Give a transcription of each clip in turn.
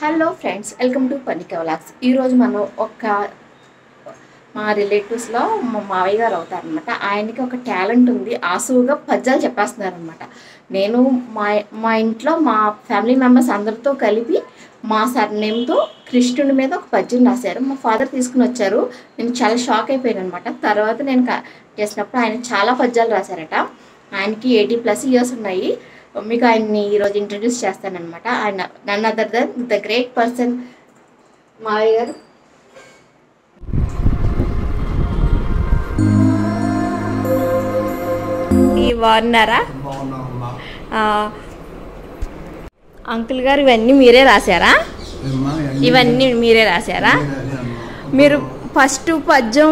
Hello friends welcome to పనిక vlogs ఈరోజు మనం ఒక మా రిలేటివ్స్లో మా మావయ్య గారు అవుతారనమాట ఆయనకి ఒక టాలెంట్ ఉంది ఆసువుగా పద్యాలు చెప్పేస్తున్నారనమాట నేను మా మా ఇంట్లో మా ఫ్యామిలీ మెంబర్స్ అందరితో కలిపి మా సర్నేమ్తో కృష్ణుడి మీద ఒక పద్యం రాశారు మా ఫాదర్ తీసుకుని వచ్చారు నేను చాలా షాక్ అయిపోయాను అనమాట తర్వాత నేను క- చేసినప్పుడు ఆయన చాలా పద్యాలు రాశారట ఆయనకి ఎయిటీ ప్లస్ ఇయర్స్ ఉన్నాయి మీకు ఆయన్ని ఈరోజు ఇంట్రడ్యూస్ చేస్తానన్నమాట ఆయన none other than the great person మావయ్య గారు ఈ బాగున్నారా బాగున్నామమ్మా ఆ, అంకుల్ గారు ఇవన్నీ మీరే రాశారా ఏమ్మా, ఎన్ని- ఇవన్నీ మీరే రాశారా ఎన్ని రాశానమ్మా? మీరు ఫస్ట్ పద్యం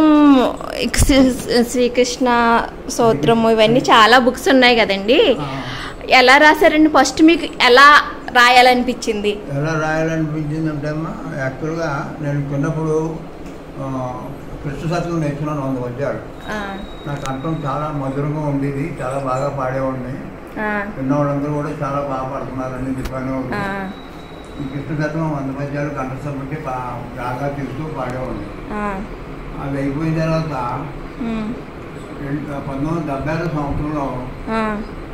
శ్రీ- శ్రీకృష్ణ స్తోత్రము ఇవన్నీ చాలా బుక్స్ ఉన్నాయి కదండి ఆ, ఎలా రాశారండి ఫస్ట్ మీకు ఎలా రాయాలనిపించింది ఎలా రాయాలనిపించిందంటే అమ్మా యాక్చువల్గా నేను చిన్నప్పుడు ఆ, కృష్ణ శాస్త్రం నేర్చుకున్నాను వంద పద్యాలు ఆ, నా కంఠం చాలా మధురంగా ఉండేది చాలా బాగా పాడేవాడిని ఆ, విన్నవాళ్ళందరూ కూడా చాలా బాగా పాడుతున్నారని చెప్పాను ఆ, ఈ కృష్ణ శాస్త్రం వంద పద్యాలు కంఠస్థం పెట్టి బా బాగా తిరుగుతూ పాడేవాడిని ఆ, అది అయిపోయిన తర్వాత ఉమ్, రెండు- పంతొమ్మిది వందల డెబ్బై ఆరు సంవత్సరంలో ఆ,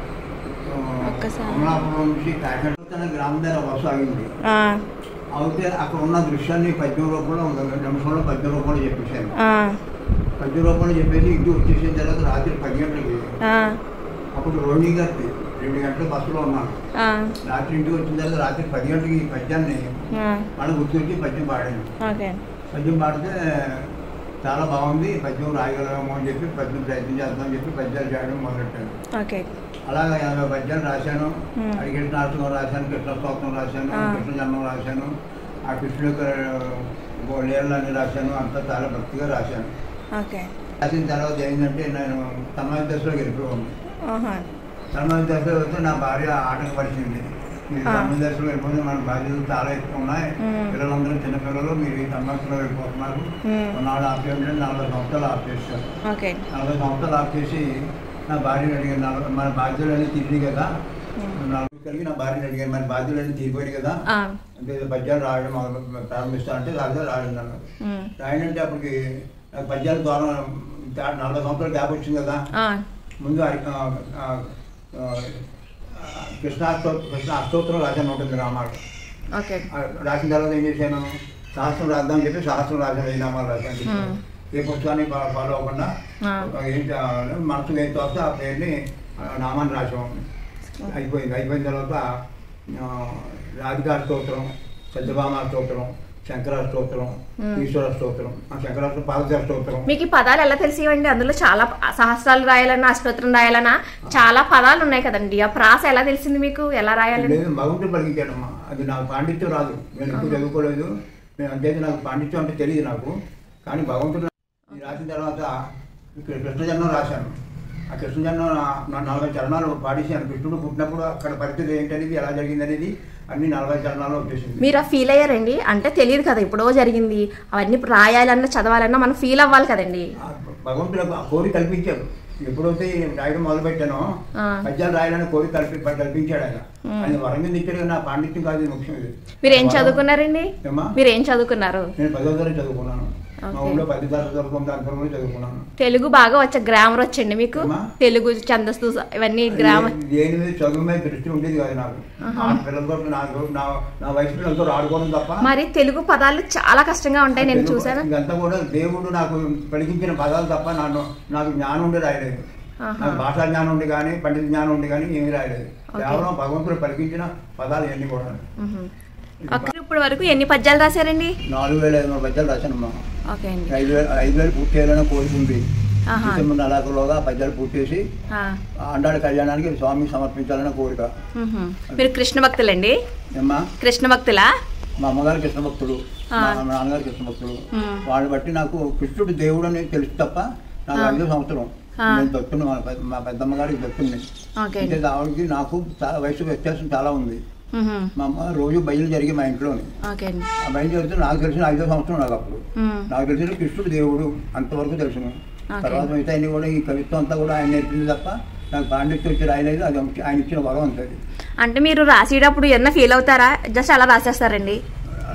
ఆ, ఒక్కసారి. అమలాపురం నుంచి కాకినాడ తన గ్రామం దగ్గర బస్సు ఆగింది ఆ, అయితే అక్కడ ఉన్న దృశ్యాన్ని పద్యం రూపంలో ఒక రెండు నిమిషంలో పద్యం రూపంలో చెప్పేశాను ఆ, పద్యం రూపంలో చెప్పేసి ఇంటికి వచ్చేసిన తర్వాత రాత్రి పది గంటలకి ఆ, అప్పుడు రోహిణి గారి రెండు గంటలు బస్సులో ఉన్నాను ఆ, రాత్రి ఇంటికి వచ్చిన తర్వాత రాత్రి పది గంటలకి ఈ పద్యాన్ని ఆ, మళ్ళీ గుర్తొచ్చి పద్యం పాడాను ఓకే పద్యం పాడితే చాలా బాగుంది పద్యం రాయగలమో అని చెప్పి పద్యం ప్రయత్నం చేద్దామని చెప్పి పద్యాలు చేయడం మొదలెట్టాను ఓకే అలాగా యాభై పద్యాలు రాశాను Hmm. అది కృష్ణాష్టకం రాశాను కృష్ణ స్తోత్రం రాశాను Ah. కృష్ణ జన్మం రాశాను ఆ కృష్ణుడి యొక్క లీలన్నీ రాశాను అంతా చాలా భక్తిగా రాశాను ఓకే రాసిన తర్వాత ఏంటంటే నేను తన్మయ దశలో వెళ్ళిపోయాను ఆహా, తన్మయ దశలో వెళ్తే నా భార్య ఆటంకపరిచింది మీరు Ah. తన్మయ దశలో వెళ్ళిపోతే మన బాధ్యతలు చాలా ఎక్కువ ఉన్నాయి Hmm. పిల్లలందరూ చిన్నపిల్లలు మీరు ఈ తన్మయలో వెళ్ళిపోతున్నారు Hmm. నాడు ఆఫ్ చేయండి నలభై సంవత్సరాలు ఆఫ్ చేశాను ఓకే నలభై సంవత్సరాలు ఆఫ్ చేసి నా భార్యని అడిగాను నలభై మన బాధ్యతలన్నీ తీరింది కదా నలభై కలిగి నా భార్యని అడిగాను మన బాధ్యతలన్నీ తీరిపోయాయి కదా ఆ, అంటే పద్యాలు రాయడం మొదలు ప్రారంభిస్తానంటే రాజా రాయండి అన్నాడు ఉమ్, రాయండి అంటే అప్పటికి నాకు పద్యాల ద్వారా దా- నలభై సంవత్సరాలు గ్యాప్ వచ్చింది కదా ఆ, ముందు ఆ- ఆ, ఆ, ఆ, కృష్ణాష్టో కృష్ణ అష్టోత్తరం రాశాను ఉంటుంది రామాడు ఓకే ఆ రాసిన తర్వాత ఏం చేశాను శాస్త్రం రాద్దామని చెప్పి శాస్త్రం రాశాను ఈ నామాలు రాశాను Hmm. ఏ పుస్తకాన్ని ఫా- ఫాలో అవ్వకుండా ఆ. ఒక ఏంటి ఆ మనసుకు ఏం తోస్తే ఆ పేరుని ఆ నామాన్ని రాసాం అయిపోయింది అయిపోయిన తర్వాత ఆ, రాధికా స్తోత్రం సత్యభామ స్తోత్రం శంకర స్తోత్రం Hmm. ఈశ్వర స్తోత్రం ఆ శంకర పాదశాల స్తోత్రం మీకు ఈ పదాలు ఎలా తెలిసివండి అందులో చాలా ప- సహస్రాలు రాయాలన్నా అష్టోత్తరం రాయాలన్నా చాలా పదాలు ఉన్నాయి కదండి ఆ ప్రాస ఎలా తెలిసింది మీకు ఎలా రాయాలని లేదు మగంతులు పలికించాడమ్మా అది నాకు పాండిత్యం రాదు నేను ఎక్కువ చదువుకోలేదు నేను అంతేది నాకు పాండిత్యం అంటే తెలియదు నాకు కానీ భగవంతుడు ఇది రాసిన తర్వాత ఇక్కడ కృష్ణజన్మం రాశాను ఆ కృష్ణజన్మం నా- నా నలభై చరణాలు పాడేసాను కృష్ణుడు పుట్టినప్పుడు అక్కడ పరిస్థితి ఏంటనేది ఎలా జరిగింది అనేది అన్ని నలభై చరణాల్లో వచ్చేసింది మీరు ఆ ఫీల్ అయ్యారండి అంటే తెలియదు కదా ఎప్పుడో జరిగింది అవన్నీ ఇప్పుడు రాయాలన్నా చదవాలన్నా మనం ఫీల్ అవ్వాలి కదండి ఆ భగవంతుడు ఆ కోరిక కల్పించాడు ఎప్పుడైతే రాయడం మొదలు పెట్టానో ఆ. పద్యాలు రాయాలని కోరిక కల్పి కల్పించాడు ఆయన ఆయన వరం కింద ఇచ్చాడు కానీ నా పాండిత్యం కాదు ఇది ముఖ్యం ఇది మీరు ఏం వరం- చదువుకున్నారండి ఏమ్మా? మీరు ఏం చదువుకున్నారు నేను పదో తరగతి చదువుకున్నాను మా ఓకే. ఊళ్ళో పది తరగతి చదువుకున్న దాని కూడా చదువుకున్నాను తెలుగు బాగా వచ్చా గ్రామర్ వచ్చండి మీకు ఏమ్మా? తెలుగు ఛందస్సు ఇవన్నీ గ్రామర్ ఏ- దేని మీద చదువు మీద దృష్టి ఉండేది కాదు నాకు ఆహా. ఆ పిల్లలతో నాకు నా నా వయసు పిల్లలతో ఆడుకోవడం తప్ప మరి తెలుగు పదాలు చాలా కష్టంగా ఉంటాయి నేను తెలుగు- చూసాను ఇదంతా కూడా దేవుడు నాకు పలికించిన పదాలు తప్ప నన్ను నాకు జ్ఞానం ఉండి రాయలేదు ఆహా. నాకు భాషా జ్ఞానం ఉండి కానీ పండిత జ్ఞానం ఉండి కానీ ఏమీ రాయలేదు ఓకే. కేవలం భగవంతుడు పలికించిన పదాలు ఇవన్నీ కూడా మ్మ్. ఓకే ఇప్పటి వరకు ఎన్ని పద్యాలు రాశారండి నాలుగు వేల ఐదు వందల పద్యాలు రాశానమ్మా ఓకే అండి ఐదు వేలు ఐదు వేలు పూర్తి చేయాలని కోరుకుంది ఆహా. డిసెంబర్ నెలాఖరులోగా ఆ పద్యాలు పూర్తి చేసి ఆ. అండాడి కళ్యాణానికి స్వామికి సమర్పించాలనే కోరిక మ్మ్. మీరు కృష్ణ భక్తులండి ఏమ్మా కృష్ణ భక్తులా మా అమ్మగారు కృష్ణ భక్తుడు ఆ. మా నాన్నగారు కృష్ణ భక్తుడు మ్మ్. వాళ్ళని బట్టి నాకు కృష్ణుడు దేవుడు అని తెలుసు తప్ప నాకు ఆ. ఐదో సంవత్సరం ఆ. నేను భక్తుని మా పెద్ద- మా పెద్దమ్మ గారికి భక్తుడిని ఓకే అంటే అండి ఆవిడకి నాకు చాలా వయసు వ్యత్యాసం చాలా ఉంది మ్మ్. మా అమ్మ రోజు బయలు జరిగి మా ఇంట్లోని ఓకే అండి ఆ బయలు జరిగితే నాకు తెలిసిన ఐదో సంవత్సరం నాకు అప్పుడు మ్మ్. నాకు తెలిసిన కృష్ణుడు దేవుడు అంతవరకు తెలుసును ఓకే. తర్వాత మిగతా అన్ని కూడా ఈ కవిత్వం అంతా కూడా ఆయన నేర్పింది తప్ప నాకు పాండిత్యం వచ్చి రాయలేదు అది ఆయన ఇచ్చిన వరం అంతది అంటే మీరు రాసేటప్పుడు ఏమన్నా ఫీల్ అవుతారా జస్ట్ అలా రాసేస్తారండి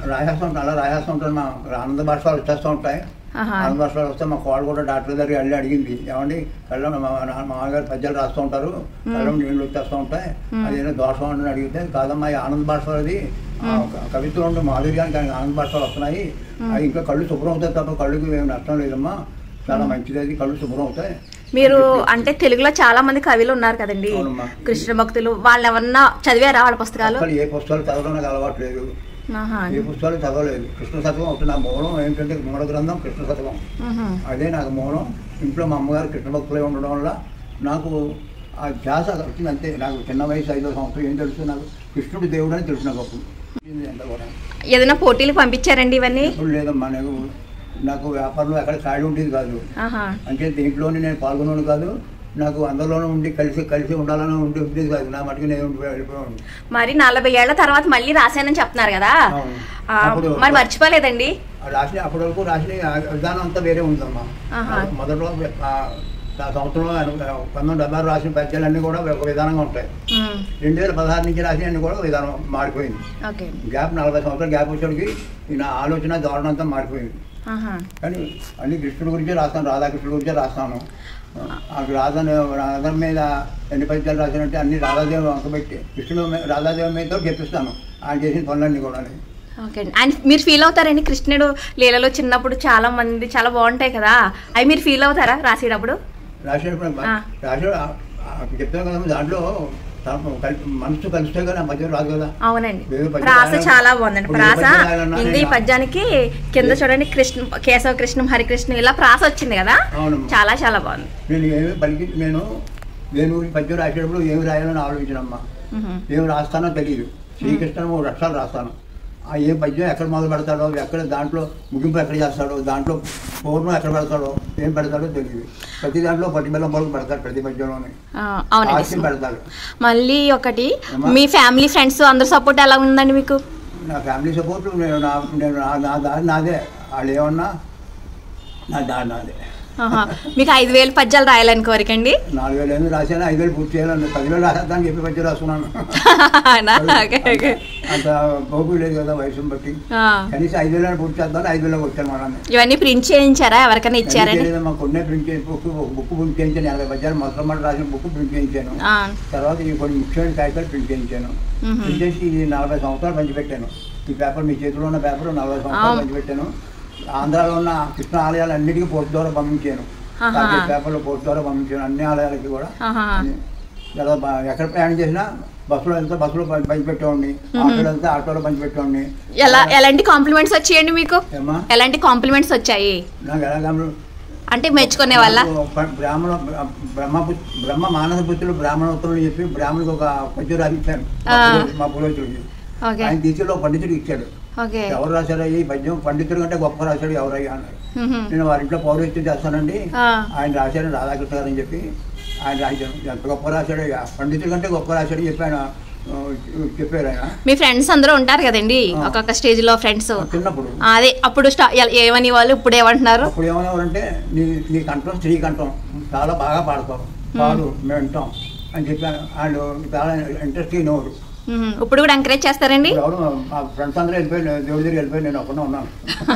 రాసేస్తూ ఉంటాను అలా రాసేస్తూ ఉంటాను మా ఆనంద భాషలు వచ్చేస్తూ ఉంటాయి ఆహా. ఆనంద భాషలు వస్తే మా కోళ్ళు కూడా డాక్టర్ దగ్గరికి వెళ్ళి అడిగింది ఏమండి కళ్ళం మా మా మామగారు పద్యాలు రాస్తూ ఉంటారు కళ్ళం నీళ్ళు వచ్చేస్తూ ఉంటాయి అదేదో దోషం అని అడిగితే కాదమ్మా ఈ ఆనంద భాషలు అది ఆ, కవిత్వం ఉండే మాధుర్యానికి ఆయన ఆనంద భాషలు వస్తున్నాయి అవి ఇంకా కళ్ళు శుభ్రం అవుతాయి తప్ప కళ్ళుకి ఏమి నష్టం లేదమ్మా చాలా మంచిది అది కళ్ళు శుభ్రం అవుతాయి మీరు అంటే తెలుగులో చాలా మంది కవులు ఉన్నారు కదండి అవునమ్మా. కృష్ణ భక్తులు వాళ్ళు ఎవరన్నా చదివారా వాళ్ళ పుస్తకాలు అసలు ఏ పుస్తకాలు చదవడం నాకు అలవాటు లేదు ఆహా. ఏ పుస్తకాలు చదవలేదు కృష్ణ శతకం ఒకటి నా మూలం ఏంటంటే మూల గ్రంథం కృష్ణ శతకం మ్హూ. అదే నాకు మూలం ఇంట్లో మా అమ్మగారు కృష్ణ భక్తులే ఉండడం వల్ల నాకు ఆ ధ్యాస వచ్చింది అంతే నాకు చిన్న వయసు ఐదో సంవత్సరం ఏం తెలుసు నాకు కృష్ణుడు దేవుడు అని తెలుసు నాకు అప్పుడు ఇది ఎంత కూడా ఏదైనా పోటీలు పంపించారండి ఇవన్నీ ఎప్పుడు లేదమ్మా నాకు నాకు వ్యాపారంలో ఎక్కడ ఖాళీ ఉండేది కాదు ఆహా అంటే దీంట్లోనే నేను పాల్గొన్నాను కాదు నాకు అందరిలోనూ ఉండి కలిసి కలిసి ఉండాలని ఉండి ఉండేది కాదు నా మటుకు నేను ఉండి వెళ్ళిపోయాను మరి నలభై ఏళ్ల తర్వాత మళ్ళీ రాశానని చెప్తున్నారు కదా అవును. ఆ, అప్పుడు- మరి మర్చిపోలేదండి ఆ రాసిన అప్పటి వరకు రాసిన ఆ విధానం అంతా వేరే ఉందమ్మా ఆహా. మొదట్లో ఆ ఆ సంవత్సరంలో ఆయన పంతొమ్మిది డెబ్బై ఆరు రాసిన పద్యాలన్నీ కూడా ఒక విధానంగా ఉంటాయి మ్, రెండు వేల పదహారు నుంచి రాసినవన్నీ కూడా ఒక విధానం మారిపోయింది ఓకే గ్యాప్ నలభై సంవత్సరాల గ్యాప్ వచ్చేటికి ఈ నా ఆలోచన ధోరణి అంతా మారిపోయింది ఆహా కానీ అన్ని కృష్ణుడి గురించే రాస్తాను రాధాకృష్ణుడి గురించే రాస్తాను ఆ రాధా రాధ మీద ఎన్ని పద్యాలు రాశానంటే అన్ని రాధాదేవి వంకబెట్టి కృష్ణుడు మీ- రాధాదేవి మీదతో చెప్పిస్తాను ఆయన చేసిన పనులన్నీ కూడా ఓకే అండి అండ్ మీరు ఫీల్ అవుతారండి కృష్ణుడు లీలలో చిన్నప్పుడు చాలా మంది చాలా బాగుంటాయి కదా అవి మీరు ఫీల్ అవుతారా రాసేటప్పుడు రాసేటప్పుడు ఆ. రాసే చెప్తాను కదా దాంట్లో తాను కలిపి మనసు కలిస్తే కదా మధ్య రాదు కదా అవునండి వేరే పద్యాలు ప్రాస రాయాలి. చాలా బాగుందండి ఇప్పుడు ఏ ప్రాస పద్యాలు రాయాలన్నా ఇంది నేను- పద్యానికి కింద చూడండి కృష్ణ కేశవ కృష్ణం హరికృష్ణ ఇలా ప్రాస వచ్చింది కదా అవునమ్మా. చాలా చాలా బాగుంది నేను ఏమి పలికి నేను నేను పద్యం రాసేటప్పుడు ఏమి రాయాలని ఆలోచించనమ్మా మ్హూ. ఏం రాస్తానో తెలియదు శ్రీకృష్ణ మూడు అక్షరాలు రాస్తాను ఆ ఏ పద్యం ఎక్కడ మొదలు పెడతాడో ఎక్కడ దాంట్లో ముగింపు ఎక్కడ చేస్తాడో దాంట్లో పూర్ణం ఎక్కడ పెడతాడో ఏం పెడతాడో తెలియదు ప్రతి దాంట్లో పట్టి బెల్లం మొదలు పెడతాడు ప్రతి పద్యంలోనే ఆ, అవునండి హాస్యం పెడతాడు మళ్ళీ ఒకటి ఏమ్మా? మీ ఫ్యామిలీ ఫ్రెండ్స్ అందరు సపోర్ట్ ఎలా ఉందండి మీకు నా ఫ్యామిలీ సపోర్ట్ నేను నా నేను నా నా దారి నాదే వాళ్ళు ఏమన్నా నా దారి నాదే ఆహా. మీకు ఐదు వేలు పద్యాలు రాయాలని కోరికండి నాలుగు వేలు ఏమి రాశాను ఐదు వేలు పూర్తి చేయాలని పదివేలు రాసేద్దానికి చెప్పి పద్యం రాసుకున్నాను అవునా? Okay, okay. అంత ఓపిక లేదు కదా వయసుని బట్టి ఆ. కనీసం ఐదు వేలు పూర్తి చేద్దాం ఐదు వేలకు వచ్చాను మనం ఇవన్నీ ప్రింట్ చేయించారా ఎవరికైనా ఇచ్చారండి మా కొన్నే ప్రింట్ చేసి బుక్ బుక్ ప్రింట్ చేయించాను ఎనభై పద్యాలు మొదటి మాట రాసిన బుక్ ప్రింట్ చేయించాను ఆ. తర్వాత ఈ కొన్ని ముఖ్యమైన కాగితాలు ప్రింట్ చేయించాను మ్మ్. ప్రింట్ చేసి ఇది నలభై సంవత్సరాలు పంచిపెట్టాను ఈ పేపర్ మీ చేతిలో ఉన్న పేపర్ నలభై సంవత్సరాలు ఆ. పంచిపెట్టాను ఆంధ్రాలో ఉన్న కృష్ణ ఆలయాలు అన్నిటికీ పోస్ట్ ద్వారా పంపించాను ఆహా. కాకపోతే పేపర్లో పోస్ట్ ద్వారా పంపించాను అన్ని ఆలయాలకి కూడా ఆహా. అన్ని. ఎలా బా- ఎక్కడ ప్రయాణం చేసినా బస్సులో వెళ్తే బస్సులో పం- పంచిపెట్టేవాడిని ఆటోలో వెళ్తే ఆటోలో పంచిపెట్టేవాడిని ఎలా ఎలాంటి కాంప్లిమెంట్స్ వచ్చాయండి మీకు ఏమ్మా ఎలాంటి కాంప్లిమెంట్స్ వచ్చాయి నాకు ఎలా గమనం అంటే మెచ్చుకునే వాళ్ళ బ్రాహ్మణ బ్రహ్మ బ్రహ్మ మానస పుత్రులు బ్రాహ్మణోత్తరులు చెప్పి బ్రాహ్మణుడికి ఒక పద్యం రాసిచ్చాను మా ఆ. పురోహితుడు- మా పురోహితుడికి ఓకే ఆయన తీసులో పండితుడికి ఇచ్చాడు ఓకే ఎవరు రాశారా ఈ పద్యం పండితుడి కంటే గొప్ప రాశాడు ఎవరయ్యా అన్నాడు మ్హూ. నేను వారింట్లో పౌరోహిత్యం చేస్తానండి ఆ. ఆయన రాశాడు రాధాకృష్ణ గారు అని చెప్పి ఆయన రాశాడు ఎంత గొప్ప రాశాడు అయ్యా పండితుడి కంటే గొప్ప రాశాడు అని చెప్పి ఆయన ఆ, చెప్పారు ఆయన మీ ఫ్రెండ్స్ అందరూ ఉంటారు కదండి ఆ. ఒక్కొక్క స్టేజ్ లో ఫ్రెండ్స్ చిన్నప్పుడు అదే అప్పుడు స్టా ఎ- ఏమని వాళ్ళు ఇప్పుడు ఏమంటున్నారు అప్పుడు ఏమనేవారంటే నీ నీ కంఠం స్త్రీ కంఠం చాలా బాగా పాడతావు పాడు మేము వింటాం అని చెప్పాను వాళ్ళు చాలా ఇంట్రెస్ట్ అయినవారు మ్మ్. ఇప్పుడు కూడా ఎంకరేజ్ చేస్తారండి ఎవరు మా ఫ్రెండ్స్ అందరూ వెళ్ళిపోయి దేవుడి దగ్గర వెళ్ళిపోయి నేను ఒక్కనే ఉన్నాను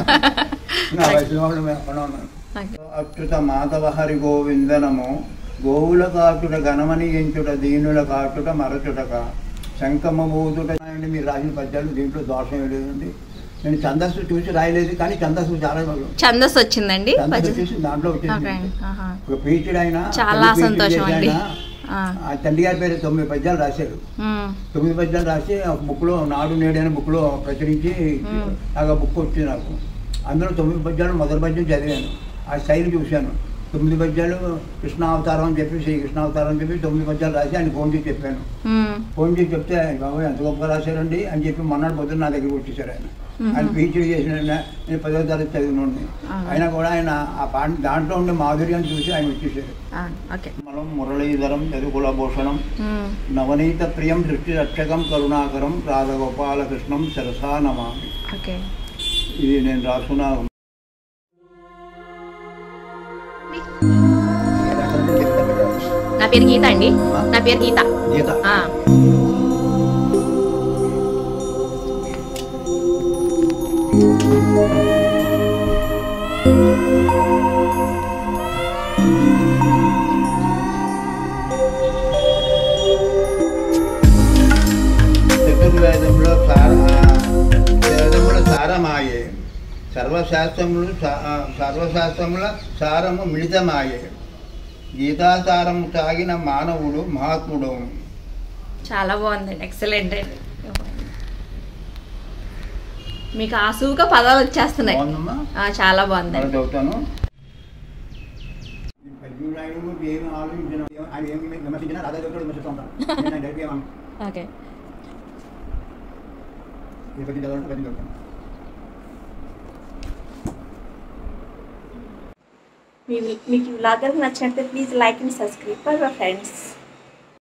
నా వయసు వాళ్ళు మేము ఒక్కనే ఉన్నాను ఓకే. అచ్యుత మాధవ హరి గోవిందనము గోవుల కాటుట గణమని ఎంచుట దీనుల కాటుట మరచుటక శంఖమ బూతుట అండి మీరు రాసిన పద్యాలు దీంట్లో దోషం ఏం లేదండి నేను ఛందస్సు చూసి రాయలేదు కానీ ఛందస్సు చాలా ఛందస్సు వచ్చిందండి ఛందస్సు పద్య- చూసి దాంట్లో ఓకే వచ్చేసింది ఆహా. ఒక పీచుడు ఆయన చాలా తొలి సంతోషం పీచుడు అండి చేసి ఆ. ఆయన, ఆ తండ్రి గారి పేరు తొమ్మిది పద్యాలు రాశారు మ్మ్. తొమ్మిది పద్యాలు రాసి ఒక బుక్లో నాడు నేడు అనే బుక్లో ప్రచురించి మ్మ్. నాకు ఆ బుక్ వచ్చింది నాకు అందులో తొమ్మిది పద్యాలు మొదటి పద్యం చదివాను ఆ శైలి చూశాను తొమ్మిది పద్యాలు కృష్ణావతారం అని చెప్పి శ్రీ కృష్ణావతారం అని చెప్పి తొమ్మిది పద్యాలు రాసి ఆయన ఫోన్ చేసి చెప్పాను మ్మ్. ఫోన్ చేసి చెప్తే బాబు ఎంత గొప్పగా రాశారండి అని చెప్పి మొన్నటి పొద్దున్న నా దగ్గరికి వచ్చేసారు ఆయన మ్మ్. ఆయన పీహెచ్డీ చేసిన ఆయన, నేను పదో తరగతి చదివినండి ఆ. అయినా కూడా ఆయన ఆ పాట దాంట్లో ఉండే మాధుర్యాన్ని చూసి ఆయన వచ్చేసారు ఆ, ఓకే మనం మురళీధరం చదువుకుల భూషణం మ్మ్. నవనీత ప్రియం దృష్టి రక్షకం కరుణాకరం రాధగోపాలకృష్ణం శరసా నమామి ఓకే ఇది నేను రాసుకున్న నా పేరు గీత అండి నా పేరు గీత గీత ఆ. చతుర్వేదంలో సార వేదముల సారమాయే సర్వశాస్త్రములు సా- సర్వశాస్త్రముల సారము మిళితమాయే గీతాసారము తాగిన మానవుడు మహాత్ముడు చాలా బాగుందండి ఎక్సలెంట్ అండి మీకు ఆసువుగా పదాలు వచ్చేస్తున్నాయి బాగుందమ్మా ఆ, చాలా అలా బాగుందండి చదువుతాను పద్మనాయుడు ఏం ఆలోచించిన ఆయన ఏం విమర్శించినా రాధా చదువుతాడు విమర్శిస్తూ ఉంటాను నేను ఆయన డైరెక్ట్గా ఏమన్నా ఓకే ఏ పద్యం చదవాలంటే పద్యం చదువుతాను మీ మీకు ఈ వ్లాగ్ కనుక నచ్చినట్లయితే please like and subscribe for my friends